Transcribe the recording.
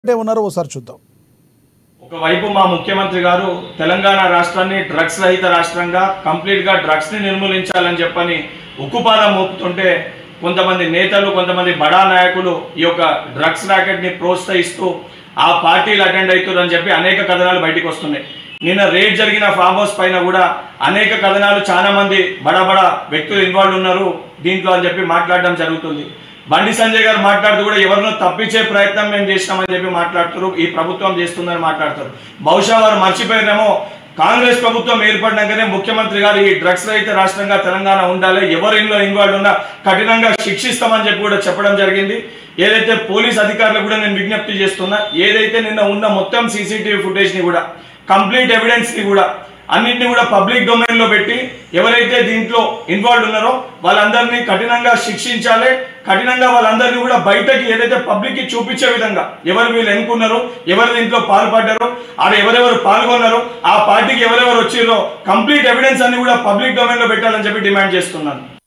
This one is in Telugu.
అంటే ఉన్నారో ఒకసారి చూద్దాం ఒకవైపు మా ముఖ్యమంత్రి గారు తెలంగాణ రాష్ట్రాన్ని డ్రగ్స్ రహిత రాష్ట్రంగా కంప్లీట్ గా డ్రగ్స్ ని నిర్మూలించాలని చెప్పని ఉక్కుపాదం మోపుతుంటే కొంతమంది నేతలు కొంతమంది బడా నాయకులు ఈ యొక్క డ్రగ్స్ ర్యాకెట్ ని ప్రోత్సహిస్తూ ఆ పార్టీలు అటెండ్ అవుతారని చెప్పి అనేక కథనాలు బయటకు వస్తున్నాయి నిన్న రేట్ జరిగిన ఫామ్ హౌస్ పైన కూడా అనేక కథనాలు చాలా మంది బడా బడా వ్యక్తులు ఇన్వాల్వ్ ఉన్నారు దీంట్లో అని చెప్పి మాట్లాడడం జరుగుతుంది బండి సంజయ్ గారు మాట్లాడుతూ కూడా ఎవరినో తప్పించే ప్రయత్నం మేము చేసినామని చెప్పి మాట్లాడుతారు ఈ ప్రభుత్వం చేస్తుందని మాట్లాడతారు బహుశా వారు మర్చిపోయినేమో కాంగ్రెస్ ప్రభుత్వం ఏర్పడినాకనే ముఖ్యమంత్రి గారు ఈ డ్రగ్స్ రహిత రాష్ట్రంగా తెలంగాణ ఉండాలి ఎవరి ఇంట్లో ఇన్వాల్వ్ ఉన్నా కఠినంగా శిక్షిస్తామని చెప్పి కూడా చెప్పడం జరిగింది ఏదైతే పోలీస్ అధికారులకు కూడా నేను విజ్ఞప్తి చేస్తున్నా ఏదైతే నిన్న ఉన్న మొత్తం సీసీటీవీ ఫుటేజ్ ని కూడా కంప్లీట్ ఎవిడెన్స్ ని కూడా అన్నింటినీ కూడా పబ్లిక్ డొమైన్ లో పెట్టి ఎవరైతే దీంట్లో ఇన్వాల్వ్ ఉన్నారో వాళ్ళందరినీ కఠినంగా శిక్షించాలి కఠినంగా వాళ్ళందరినీ కూడా బయటకి ఏదైతే పబ్లిక్ కి చూపించే విధంగా ఎవరు వీళ్ళు ఎన్నుకున్నారో ఎవరు దీంట్లో పాల్పడ్డారో ఆడ ఎవరెవరు పాల్గొన్నారో ఆ పార్టీకి ఎవరెవరు వచ్చిరో కంప్లీట్ ఎవిడెన్స్ అన్ని కూడా పబ్లిక్ డొమైన్ లో పెట్టాలని చెప్పి డిమాండ్ చేస్తున్నాను